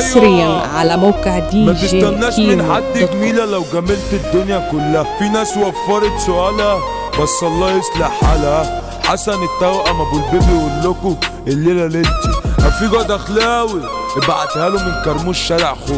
حصريا على موقع دي ما جي تستناش من كيمو حد دوت كوم. جميلة لو جملت الدنيا كلها في ناس وفرت سؤالها بس الله يصلح حالها حسن التوأم ابو البيبي يقول لكم الليلة ليلتي افيجو دخلاوي ابعتها له من كرموش شارع خوف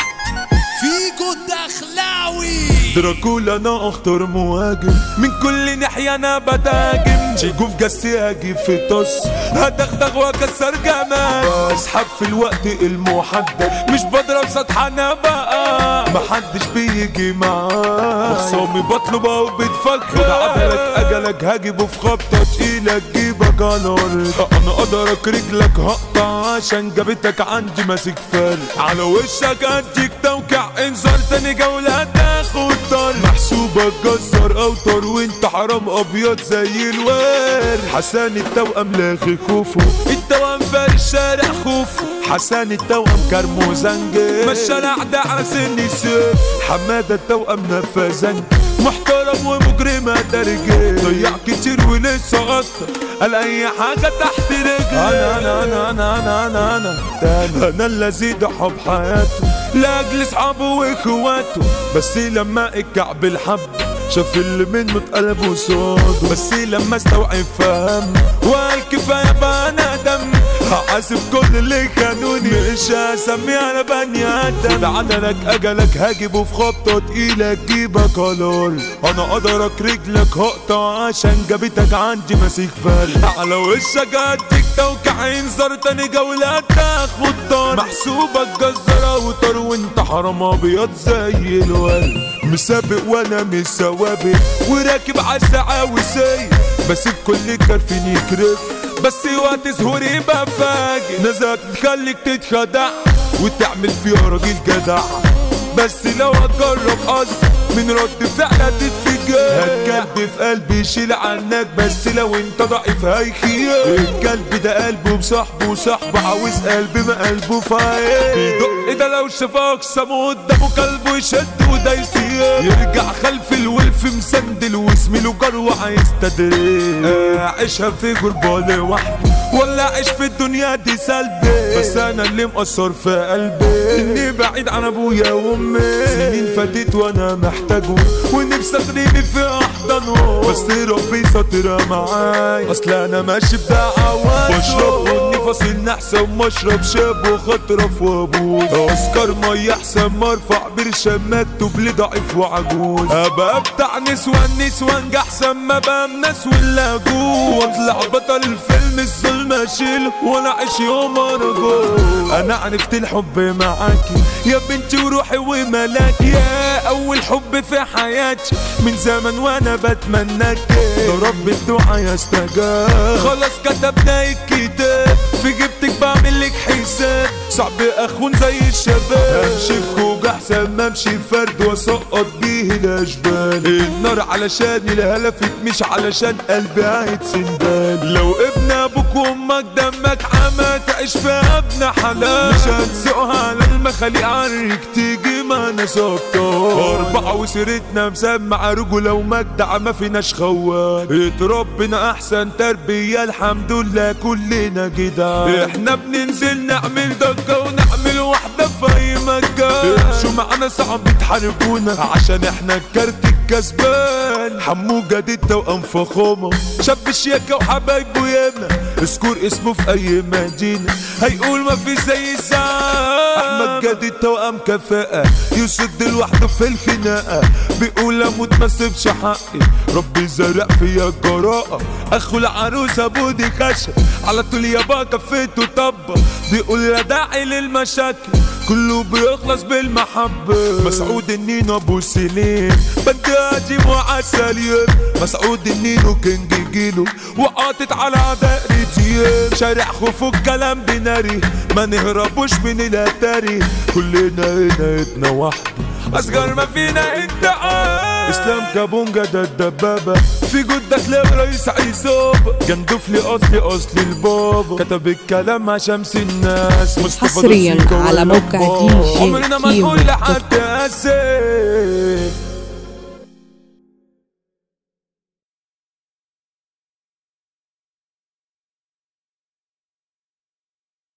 فيجو الدخلاوي دراكولا انا اختار مهاجم من كل ناحية انا بتهاجم تيجوا في جسي هجيب في طص هدغدغ واكسر جمال اسحب في الوقت المحدد مش بضرب سطح انا بقى محدش بيجي معاه خصامي بطلب او بتفكر خد عدلك اجلك هجيبه في خبطة تقيلة تجيبك على الارض انا قدرك رجلك هقطع عشان جابتك عندي ماسك فرق على وشك اديك توقع انذار تاني جولة تاخد طار محسوبك جزر اوتر وانت حرام ابيض زي الورد حسن التوأم لاغي خوفه التوأم فارق الشارع خوفه حسن التوأم كرمو زنجي ما الشارع ده على سن سيف حمادة التوأم نفذني محترم ومجرم درجة ضيع كتير ولسه اكتر قال اي حاجة تحت رجلي انا انا انا انا انا انا انا تاني انا الذي ضحى بحياته لاجل اصحابه واخواته بس لما الكعب الحب شاف اللي منه اتقلب وصاده بس لما استوعب فهم وقال كفايه بقى انا دم هحاسب كل اللي خانوني مش هسمي على بني ادم ده عدلك اجلك هجيبه في خبطه تقيله تجيبك قلال انا قدرك رجلك هقطع عشان جابتك عندي ماسك فرق على وشك اديك توقع انذار تاني جوله تاخد طار محسوبك جزر اوتر وانت حرام ابيض زي الورد مسابق وانا مش سوابق وراكب عالساعة وسايق بسيب كل كرفين يكرف بس وقت ظهوري يبقى فاجئ نزلت تخليك تتخدع وتعمل فيها راجل جدع بس لو هتجرب قصد من رد فعلك تتفجر الكلب في قلبي يشيل عنك بس لو انت ضعيف هيخير الكلب ده قلبه بصاحبه وصاحبه عاوز قلب ما قلبه فايق بيدق ده لو شافك سامه قدامه كلبه يشد وده يسير يرجع خلف الولف مسندل وزميله جروه عايز تدريب عيشها في غربة لوحدي ولا عيش في الدنيا دي سلبي بس انا اللي مقصر في قلبي اني بعيد عن ابويا وامي سنين فاتت وانا محتاجه ونفسي اغريني في احضانه بس ربي ساطرة معاي اصل انا ماشي بدعوات بشرب بني فاصل نحسن ما اشرب شاب وخطرف وابوس اسكر ميه احسن ما ارفع برشام مكتوب لي ضعيف وعجوز ابقى بتاع نسوان نسوان احسن ما بقى ناس ولا جوز واطلع بطل الفيلم الظلم اشيل ولا اعيش يوم انا جوه انا عرفت الحب معاكي يا بنتي وروحي وملاكي يا اول حب في حياتي من زمان وانا بتمناكي ده رب الدعاء يستجاب خلاص كتبنا الكتاب في جبتك بعمل لك حساب صعب اخون زي الشباب امشي بكوج احسن ما امشي فرد واسقط بيه الاشبال النار علشان الهلفت مش علشان قلبي عايد سندال لو ابن ابوك وامك دمك عمى تعيش في ابن حلال مش هتسوقها على المخاليق عرك تيجي معنا سبطة أربعة وسيرتنا مسمع رجولة ومجدع ما فيناش خوان اتربنا أحسن تربية الحمد لله كلنا جدع احنا بننزل نعمل ضجة ونعمل واحدة في أي مكان شو معنا صعب تحاربونا عشان احنا الكارت الكسبان حمو جديد توأم فخامة شاب شياكة وحبايبه ياما اذكر اسمه في أي مدينة هيقول ما في زي الزعام أحمد جديد توأم كفاءة يسد لوحده في الخناقة بيقول اموت ما سيبش حقي ربي زرع فيا الجراءة اخو العروسة بودي خشب على طول يابا كفيته طبة بيقول لا داعي للمشاكل كله بيخلص بالمحبة مسعود النينو ابو سليم بدي اجيب وعسل يوم مسعود النينو كينج جيلو وقاطت على عداء رجيم شارع خوف الكلام بناري ما نهربوش من الاتاري كلنا هنا ايدنا واحدة اصغر ما فينا انت اسلام كابونجا ده الدبابة في جدك تلاقي رئيس عيسوب جندوف لي اصلي اصل البابا كتب الكلام مع شمس الناس مصطفى حصرياً دوسيكا على موقع والأخبار. دي جي عمرنا ما كيمو نقول لحد اسف